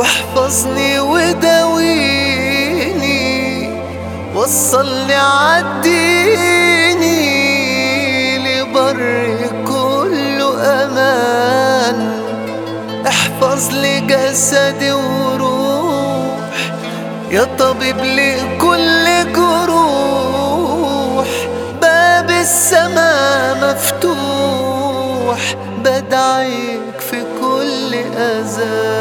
واحفظني وداويني وصلني عديني لبر كله امان احفظ لي جسدي وروح يا طبيب لكل جروح باب السماء مفتوح بدعيك في كل أذان